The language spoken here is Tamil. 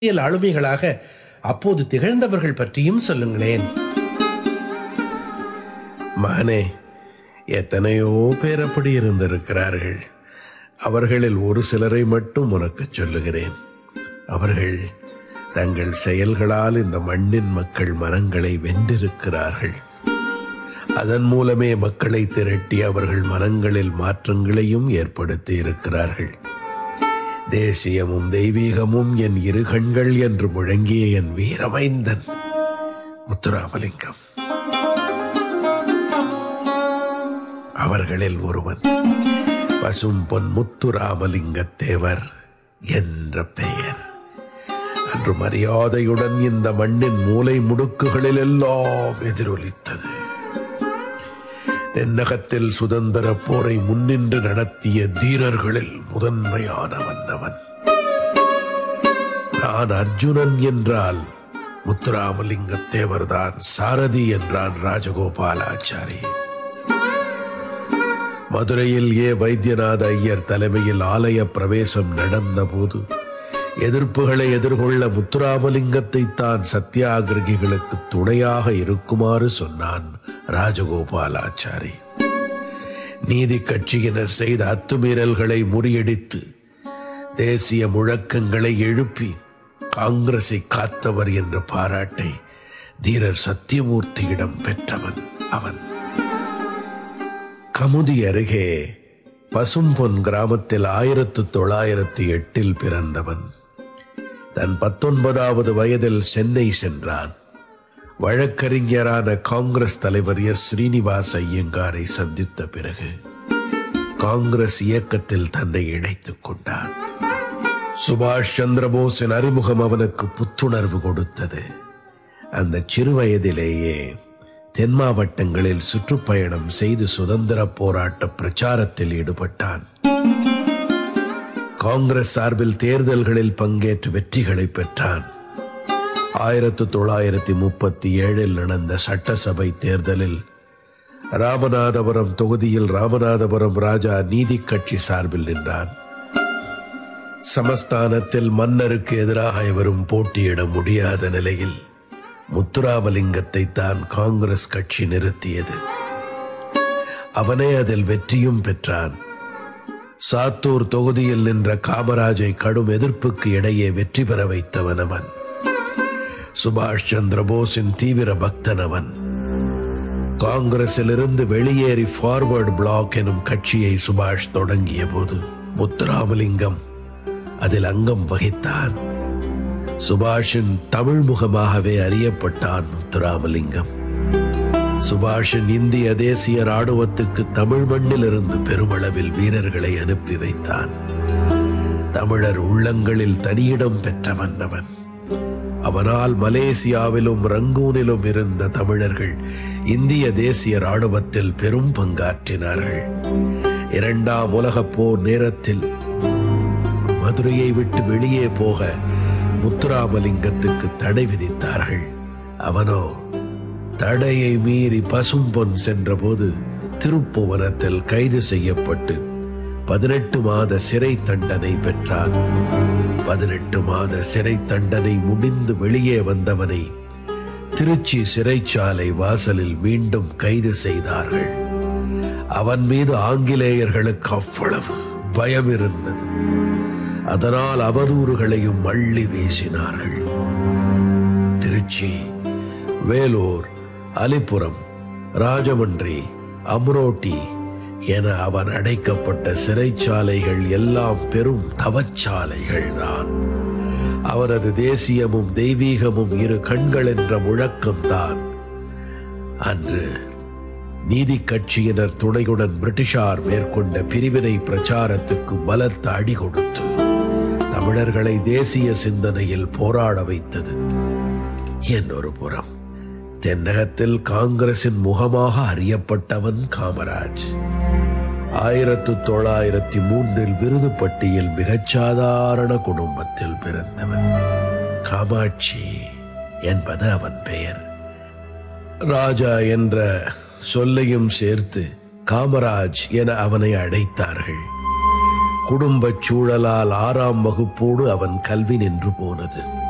அரசியல் ஆளுமைகளாக அப்போது திகழ்ந்தவர்கள் பற்றியும் சொல்லுங்களேன் மகனே எத்தனையோ பேர் அப்படி இருந்திருக்கிறார்கள் அவர்களில் ஒரு சிலரை மட்டும் உனக்கு சொல்லுகிறேன் அவர்கள் தங்கள் செயல்களால் இந்த மண்ணின் மக்கள் மனங்களை வென்றிருக்கிறார்கள் அதன் மூலமே மக்களை திரட்டி அவர்கள் மனங்களில் மாற்றங்களையும் ஏற்படுத்தி இருக்கிறார்கள் தேசியமும் தெய்வீகமும் என் இரு கண்கள் என்று முழங்கிய என் வீரமைந்தன் முத்துராமலிங்கம் அவர்களில் ஒருவன் பசும் பொன் முத்துராமலிங்கத் தேவர் என்ற பெயர் அன்று மரியாதையுடன் இந்த மண்ணின் மூலை முடுக்குகளில் எல்லாம் எதிரொலித்தது தென்னகத்தில் சுதந்திர போரை முன்னின்று நடத்திய தீரர்களில் முதன்மையானவன் அவன் நான் அர்ஜுனன் என்றால் முத்துராமலிங்கத் தேவர்தான் சாரதி என்றான் ராஜகோபாலாச்சாரி மதுரையில் ஏ வைத்தியநாத ஐயர் தலைமையில் ஆலய பிரவேசம் நடந்தபோது எதிர்ப்புகளை எதிர்கொள்ள முத்துராமலிங்கத்தை தான் சத்தியாகிரகிகளுக்கு துணையாக இருக்குமாறு சொன்னான் ராஜகோபாலாச்சாரி நீதி கட்சியினர் செய்த அத்துமீறல்களை முறியடித்து தேசிய முழக்கங்களை எழுப்பி காங்கிரஸை காத்தவர் என்ற பாராட்டை தீரர் சத்தியமூர்த்தியிடம் பெற்றவன் அவன் கமுதி அருகே பசும்பொன் கிராமத்தில் ஆயிரத்து தொள்ளாயிரத்தி எட்டில் பிறந்தவன் தன் பத்தொன்பதாவது வயதில் சென்னை சென்றான் வழக்கறிஞரான காங்கிரஸ் தலைவர் எஸ் ஸ்ரீனிவாஸ் ஐயங்காரை சந்தித்த பிறகு காங்கிரஸ் இயக்கத்தில் தன்னை இணைத்துக் கொண்டான் சுபாஷ் சந்திரபோஸின் அறிமுகம் அவனுக்கு புத்துணர்வு கொடுத்தது அந்த சிறு வயதிலேயே தென் மாவட்டங்களில் சுற்றுப்பயணம் செய்து சுதந்திர போராட்ட பிரச்சாரத்தில் ஈடுபட்டான் காங்கிரஸ் சார்பில் தேர்தல்களில் பங்கேற்று வெற்றிகளை பெற்றான் ஆயிரத்து தொள்ளாயிரத்தி முப்பத்தி ஏழில் நடந்த சட்டசபை தேர்தலில் ராமநாதபுரம் தொகுதியில் ராமநாதபுரம் ராஜா நீதி கட்சி சார்பில் நின்றான் சமஸ்தானத்தில் மன்னருக்கு எதிராக எவரும் போட்டியிட முடியாத நிலையில் முத்துராமலிங்கத்தை தான் காங்கிரஸ் கட்சி நிறுத்தியது அவனே அதில் வெற்றியும் பெற்றான் சாத்தூர் தொகுதியில் நின்ற காமராஜை கடும் எதிர்ப்புக்கு இடையே வெற்றி பெற வைத்தவன் அவன் சுபாஷ் சந்திர போஸின் தீவிர பக்தன் அவன் காங்கிரசிலிருந்து வெளியேறி ஃபார்வர்ட் பிளாக் எனும் கட்சியை சுபாஷ் தொடங்கிய போது முத்துராமலிங்கம் அதில் அங்கம் வகித்தான் சுபாஷின் தமிழ் முகமாகவே அறியப்பட்டான் முத்துராமலிங்கம் சுபாஷின் இந்திய தேசிய ராணுவத்துக்கு தமிழ் மண்ணிலிருந்து பெருமளவில் வீரர்களை அனுப்பி வைத்தான் தமிழர் உள்ளங்களில் தனியிடம் பெற்றவன் அவன் அவனால் மலேசியாவிலும் ரங்கூனிலும் இருந்த தமிழர்கள் இந்திய தேசிய ராணுவத்தில் பெரும் பங்காற்றினார்கள் இரண்டாம் உலகப் போர் நேரத்தில் மதுரையை விட்டு வெளியே போக முத்துராமலிங்கத்துக்கு தடை விதித்தார்கள் அவனோ தடையை மீறி பசும்பொன் சென்றபோது திருப்புவனத்தில் கைது செய்யப்பட்டு பதினெட்டு மாத சிறை தண்டனை பெற்றான் பதினெட்டு மாத சிறை தண்டனை முடிந்து வெளியே வந்தவனை திருச்சி சிறைச்சாலை வாசலில் மீண்டும் கைது செய்தார்கள் அவன் மீது ஆங்கிலேயர்களுக்கு அவ்வளவு பயம் இருந்தது அதனால் அவதூறுகளையும் அள்ளி வீசினார்கள் திருச்சி வேலூர் அலிபுரம் ராஜமன்றி அம்ரோட்டி என அவன் அடைக்கப்பட்ட சிறைச்சாலைகள் எல்லாம் பெரும் தவச்சாலைகள் தான் அவரது தேசியமும் தெய்வீகமும் இரு கண்கள் என்ற முழக்கம்தான் அன்று நீதி கட்சியினர் துணையுடன் பிரிட்டிஷார் மேற்கொண்ட பிரிவினை பிரச்சாரத்துக்கு பலத்த அடி கொடுத்து தமிழர்களை தேசிய சிந்தனையில் போராட வைத்தது இன்னொரு புறம் தென்னகத்தில் காங்கிரசின் முகமாக அறியப்பட்டவன் காமராஜ் ஆயிரத்து தொள்ளாயிரத்தி மூன்றில் விருதுப்பட்டியில் மிகச் சாதாரண குடும்பத்தில் பிறந்தவன் காமாட்சி என்பது அவன் பெயர் ராஜா என்ற சொல்லையும் சேர்த்து காமராஜ் என அவனை அழைத்தார்கள் குடும்பச் சூழலால் ஆறாம் வகுப்போடு அவன் கல்வி நின்று போனது